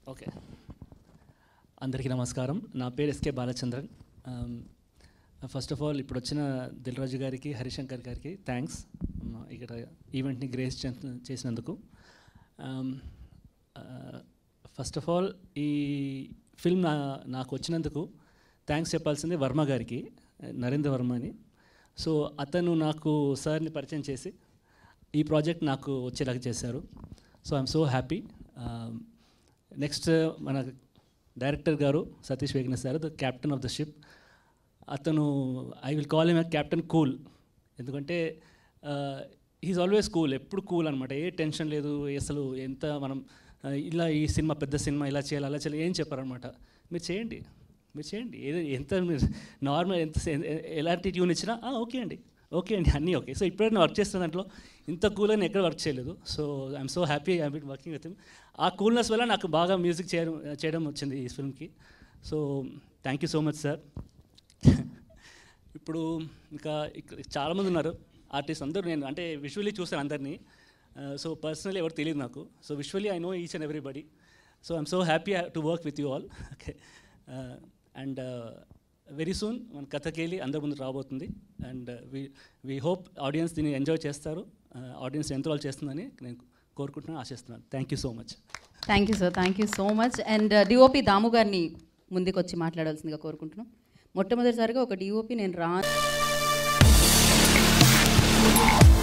okay అందరికీ నమస్కారం నా పేరు SK Balachandran first of all ఇప్పుడు వచ్చిన దిల్రాజు గారికి హరిశంకర్ గారికి థ్యాంక్స్ ఇక్కడ ఈవెంట్ని గ్రేస్ చే- చేసినందుకు ఫస్ట్ ఆఫ్ ఆల్ ఈ ఫిల్మ్ నా నాకు వచ్చినందుకు థ్యాంక్స్ చెప్పాల్సింది వర్మ గారికి నరేంద్ర వర్మ అని సో అతను నాకు సార్ని పరిచయం చేసి ఈ ప్రాజెక్ట్ నాకు వచ్చేలాగా చేశారు so I'm so happy next మన డైరెక్టర్ గారు Satish Vegna sir the captain of the ship అతను I will call him captain cool ఎందుకంటే ఈజ్ ఆల్వేస్ కూల్ ఎప్పుడు కూల్ అనమాట ఏ టెన్షన్ లేదు అసలు ఎంత మనం ఆ, ఇలా ఈ సినిమా పెద్ద సినిమా ఇలా చేయాలి అలా చేయాలి ఏం చెప్పారనమాట మీరు చేయండి మీరు చేయండి ఏదో ఎంత మీరు నార్మల్ ఎంత ఎ- ఎ- ఎలాంటి ట్యూన్ ఇచ్చినా "ఆ, ఓకే అండి ఓకే అండి అన్నీ ఓకే సో ఇప్పుడే నేను వర్క్ చేస్తున్న దాంట్లో ఇంత కూల్ అని ఎక్కడ వర్క్ చేయలేదు so I'm so happy I been working with him ఆ కూల్నెస్ వల్ల నాకు బాగా మ్యూజిక్ చేయడం చేయడం వచ్చింది ఈ ఫిల్మ్కి so thank you so much sir ఇప్పుడు ఇంకా ఇక్కడ చాలామంది ఉన్నారు ఆర్టిస్ట్ అందరూ నేను అంటే విజువల్లీ చూస్తాను అందరినీ సో పర్సనలీ ఎవరు తెలియదు నాకు so visually I know each and everybody so I'm so happy to work with you all okay and very soon మన కథకేలి అందరి ముందు రాబోతుంది and we we hope audience దీన్ని ఎంజాయ్ చేస్తారు ఆడియన్స్ ఎంతో వాళ్ళు చేస్తుందని నేను కోరుకుంటున్నాను ఆశిస్తున్నాను thank you so much thank you sir thank you so much and DOP Damu గారిని ముందుకు వచ్చి మాట్లాడాల్సిందిగా కోరుకుంటున్నాం మొట్టమొదటిసారిగా ఒక డిఓపి నేను రా